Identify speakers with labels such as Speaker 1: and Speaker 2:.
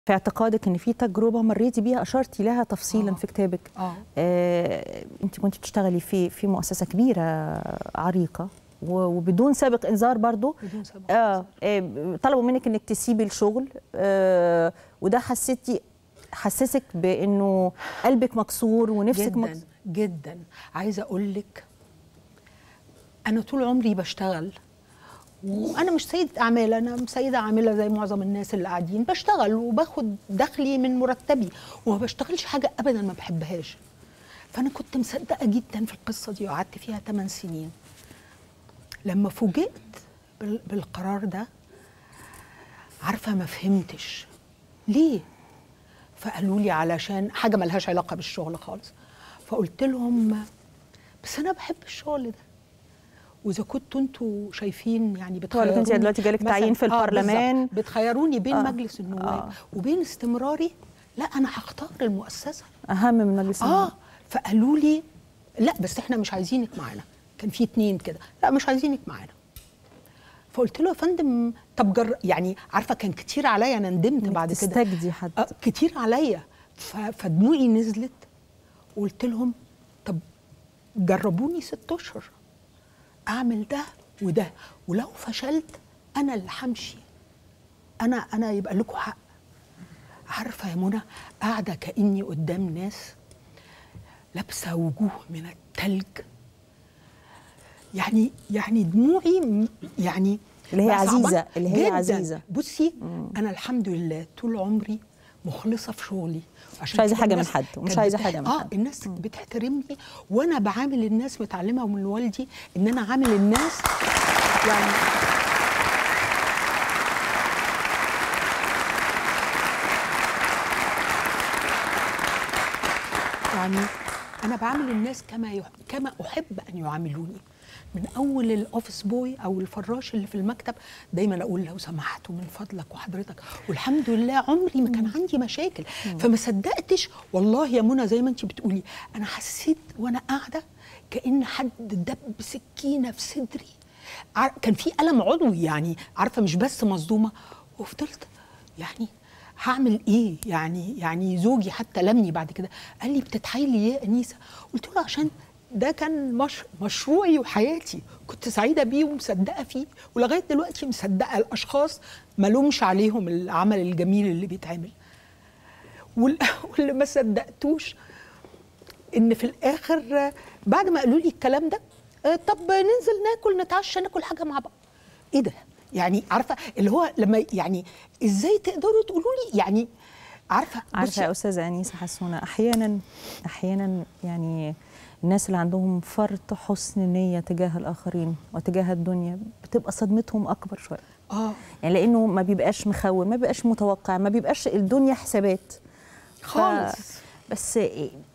Speaker 1: في اعتقادك ان في تجربه مريتي بيها اشرتي لها تفصيلا
Speaker 2: آه.
Speaker 1: في كتابك
Speaker 2: اه
Speaker 1: آه، انت كنت بتشتغلي في في مؤسسه كبيره عريقه و- وبدون سابق انذار برضو
Speaker 2: بدون سبب
Speaker 1: اه آه، طلبوا منك انك تسيبي الشغل آه، وده حسيتي حسسك بانه قلبك مكسور ونفسك
Speaker 2: جدا
Speaker 1: مكسور
Speaker 2: جدا عايزه اقول لك انا طول عمري بشتغل وانا مش سيده اعمال انا سيده عامله زي معظم الناس اللي قاعدين بشتغل وباخد دخلي من مرتبي وما بشتغلش حاجه ابدا ما بحبهاش فانا كنت مصدقه جدا في القصه دي وقعدت فيها 8 سنين لما فوجئت بال- بالقرار ده عارفه ما فهمتش ليه فقالوا لي علشان حاجه ملهاش علاقه بالشغل خالص فقلت لهم بس انا بحب الشغل ده واذا كنتوا انتوا شايفين يعني بتخيروني
Speaker 1: انت دلوقتي جالك
Speaker 2: مثلاً-
Speaker 1: تعيين في
Speaker 2: آه،
Speaker 1: البرلمان.
Speaker 2: بالظبط. بتخيروني بين
Speaker 1: آه.
Speaker 2: مجلس النواب
Speaker 1: آه.
Speaker 2: وبين استمراري لا انا هختار المؤسسه
Speaker 1: اهم من مجلس
Speaker 2: اه
Speaker 1: النواب.
Speaker 2: فقالوا لي لا بس احنا مش عايزينك معانا كان في اتنين كده لا مش عايزينك معانا فقلت له يا فندم طب جر يعني عارفه كان كتير عليا انا ندمت
Speaker 1: إنك
Speaker 2: بعد كده
Speaker 1: تستجدي حد
Speaker 2: آه كتير عليا ف- فدموعي نزلت وقلت لهم طب جربوني ست اشهر اعمل ده وده ولو فشلت انا اللي همشي انا انا يبقى لكم حق عارفه يا منى قاعده كاني قدام ناس لابسه وجوه من التلج يعني يعني دموعي م- يعني
Speaker 1: اللي هي
Speaker 2: بقى صعبان
Speaker 1: عزيزة، اللي هي
Speaker 2: جداً.
Speaker 1: عزيزة.
Speaker 2: بصي انا الحمد لله طول عمري مخلصه في شغلي عشان
Speaker 1: مش عايزة
Speaker 2: كده
Speaker 1: حاجة من
Speaker 2: الناس
Speaker 1: حد، ومش
Speaker 2: كانت
Speaker 1: عايزة
Speaker 2: بتح-
Speaker 1: حاجة من
Speaker 2: اه
Speaker 1: حد.
Speaker 2: الناس بتحترمني وانا بعامل الناس متعلمه من والدي ان انا عامل الناس يعني يعني انا بعامل الناس كما يح... كما احب ان يعاملوني من اول الاوفيس بوي او الفراش اللي في المكتب دايما اقول لو سمحت ومن فضلك وحضرتك والحمد لله عمري ما كان عندي مشاكل فما صدقتش والله يا منى زي ما انت بتقولي انا حسيت وانا قاعده كان حد دب سكينه في صدري عار- كان في الم عضوي يعني عارفه مش بس مصدومه وفضلت يعني هعمل ايه يعني يعني زوجي حتى لمني بعد كده قال لي بتتحايلي ليه يا انيسه قلت له عشان ده كان مش مشروعي وحياتي كنت سعيده بيه ومصدقه فيه ولغايه دلوقتي مصدقه الاشخاص ما لومش عليهم العمل الجميل اللي بيتعمل وال- واللي ما صدقتوش ان في الاخر آه، بعد ما قالوا لي الكلام ده آه، طب ننزل ناكل نتعشى ناكل حاجه مع بعض ايه ده يعني عارفه اللي هو لما يعني ازاي تقدروا تقولوا لي يعني عارفه
Speaker 1: عارفه
Speaker 2: بصي-
Speaker 1: يا استاذه انيسه حسونه احيانا احيانا يعني الناس اللي عندهم فرط حسن نيه تجاه الاخرين وتجاه الدنيا بتبقى صدمتهم اكبر شويه
Speaker 2: اه
Speaker 1: يعني لانه ما بيبقاش مخون ما بيبقاش متوقع ما بيبقاش الدنيا حسابات ف-
Speaker 2: خالص
Speaker 1: بس